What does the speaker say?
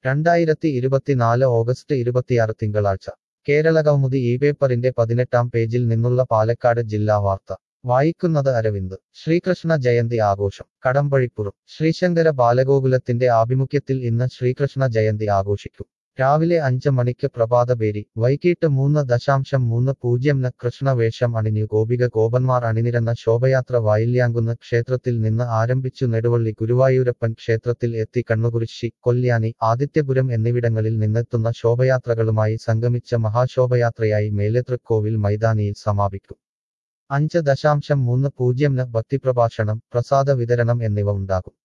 രണ്ടായിരത്തി ഇരുപത്തിനാല് ഓഗസ്റ്റ് ഇരുപത്തിയാറ് തിങ്കളാഴ്ച കേരള കൗമുദി ഈ പേപ്പറിന്റെ പതിനെട്ടാം പേജിൽ നിന്നുള്ള പാലക്കാട് ജില്ലാ വാർത്ത വായിക്കുന്നത് അരവിന്ദ് ശ്രീകൃഷ്ണ ജയന്തി ആഘോഷം കടമ്പഴിപ്പുറം ശ്രീശങ്കര ബാലഗോകുലത്തിന്റെ ആഭിമുഖ്യത്തിൽ ഇന്ന് ശ്രീകൃഷ്ണ ജയന്തി ആഘോഷിക്കും രാവിലെ അഞ്ച് മണിക്ക് പ്രഭാതപേരി വൈകിട്ട് മൂന്ന് ദശാംശം മൂന്ന് പൂജ്യം ന് കൃഷ്ണവേഷം അണിഞ്ഞു ഗോപിക ഗോപന്മാർ അണിനിരന്ന ശോഭയാത്ര വായില്യാങ്കുന്ന് ക്ഷേത്രത്തിൽ നിന്ന് ആരംഭിച്ചു നെടുവള്ളി ഗുരുവായൂരപ്പൻ ക്ഷേത്രത്തിൽ എത്തി കണ്ണുകുരിശി കൊല്യാനി ആദിത്യപുരം എന്നിവിടങ്ങളിൽ നിന്നെത്തുന്ന ശോഭയാത്രകളുമായി സംഗമിച്ച മഹാശോഭയാത്രയായി മേലെതൃക്കോവിൽ മൈതാനിയിൽ സമാപിക്കും അഞ്ച് ദശാംശം മൂന്ന് പൂജ്യം ന് ഭക്തിപ്രഭാഷണം പ്രസാദ വിതരണം എന്നിവ ഉണ്ടാകും